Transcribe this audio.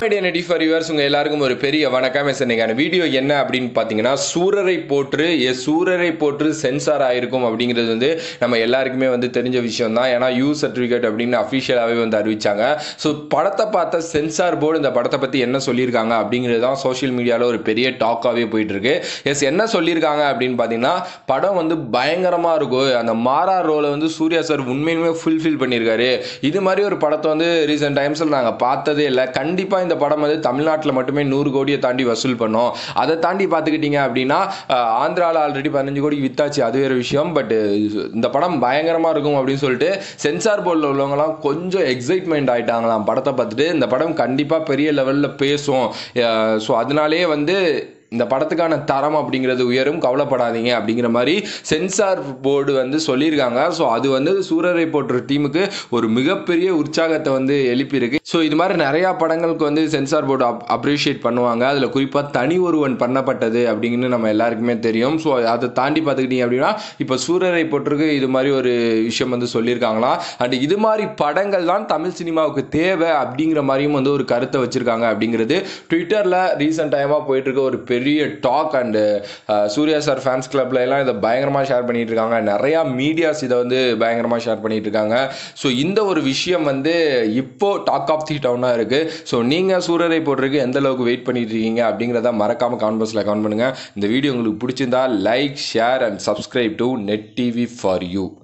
media நெட்டி for viewers உங்கள் எல்லாருக்கும் ஒரு பெரிய வணக்கம் எஸ் இன்னைக்கான வீடியோ என்ன அப்படின்னு பார்த்தீங்கன்னா சூரரை போற்று எ சூரரை போற்று சென்சார் ஆயிருக்கும் அப்படிங்கிறது வந்து நம்ம எல்லாருக்குமே வந்து தெரிஞ்ச விஷயம் தான் ஏன்னா யூ சர்டிஃபிகேட் அப்படின்னு அஃபிஷியலாகவே வந்து அறிவிச்சாங்க ஸோ படத்தை பார்த்த சென்சார் போர்டு இந்த படத்தை பற்றி என்ன சொல்லியிருக்காங்க அப்படிங்கிறது தான் சோஷியல் மீடியாவில் ஒரு பெரிய டாக்காகவே போயிட்டு இருக்கு எஸ் என்ன சொல்லியிருக்காங்க அப்படின்னு பார்த்தீங்கன்னா படம் வந்து பயங்கரமாக இருக்கும் அந்த மாறா ரோலை வந்து சூர்யா சார் உண்மையுமே ஃபுல்ஃபில் பண்ணியிருக்காரு இது மாதிரி ஒரு படத்தை வந்து ரீசெண்ட் டைம்ஸில் நாங்கள் பார்த்ததே இல்லை கண்டிப்பாக இந்த படம் வந்து தமிழ்நாட்டில் மட்டுமே நூறு கோடியை தாண்டி வசூல் பண்ணோம் அதை தாண்டி பார்த்துக்கிட்டீங்க அப்படின்னா ஆந்திராவில் ஆல்ரெடி பதினஞ்சு கோடி வித்தாச்சு அது வேறு விஷயம் பட் இந்த படம் பயங்கரமாக இருக்கும் அப்படின்னு சொல்லிட்டு சென்சார் போர்டில் உள்ளவங்கலாம் கொஞ்சம் எக்ஸைட்மெண்ட் ஆயிட்டாங்களாம் படத்தை பார்த்துட்டு இந்த படம் கண்டிப்பாக பெரிய லெவலில் பேசும் ஸோ அதனாலேயே வந்து இந்த படத்துக்கான தரம் அப்படிங்கிறது உயரும் கவலைப்படாதீங்க அப்படிங்கிற மாதிரி சென்சார் போர்டு வந்து சொல்லியிருக்காங்க ஸோ அது வந்து சூரரை போட்டுற டீமுக்கு ஒரு மிகப்பெரிய உற்சாகத்தை வந்து எழுப்பியிருக்கு ஸோ இது மாதிரி நிறையா படங்களுக்கு வந்து சென்சார் போர்டு அப் அப்ரிஷியேட் பண்ணுவாங்க அதில் குறிப்பாக தனி ஒருவன் பண்ணப்பட்டது அப்படிங்கிறது நம்ம எல்லாருக்குமே தெரியும் ஸோ அதை தாண்டி பார்த்துக்கிட்டீங்க அப்படின்னா இப்போ சூரரை போட்டிருக்கு இது மாதிரி ஒரு விஷயம் வந்து சொல்லியிருக்காங்களாம் அண்ட் இது மாதிரி படங்கள் தான் தமிழ் சினிமாவுக்கு தேவை அப்படிங்கிற மாதிரியும் வந்து ஒரு கருத்தை வச்சுருக்காங்க அப்படிங்கிறது ட்விட்டரில் ரீசெண்ட் டைமாக போயிட்டு இருக்க ஒரு பெரிய talk and Suriya sir fans கிளப்ல எல்லாம் இதை பயங்கரமாக ஷேர் பண்ணிட்டு இருக்காங்க நிறையா மீடியாஸ் இதை வந்து பயங்கரமாக ஷேர் பண்ணிட்டு இருக்காங்க ஸோ இந்த ஒரு விஷயம் வந்து இப்போ டாக் ஆஃப் தி டவுனாக இருக்கு ஸோ நீங்கள் சூரரை போட்டிருக்கு எந்த அளவுக்கு வெயிட் பண்ணிட்டு இருக்கீங்க அப்படிங்கிறத மறக்காம கமெண்ட் பாக்ஸில் கமெண்ட் பண்ணுங்க இந்த வீடியோ உங்களுக்கு பிடிச்சிருந்தா like share and subscribe to Net TV for you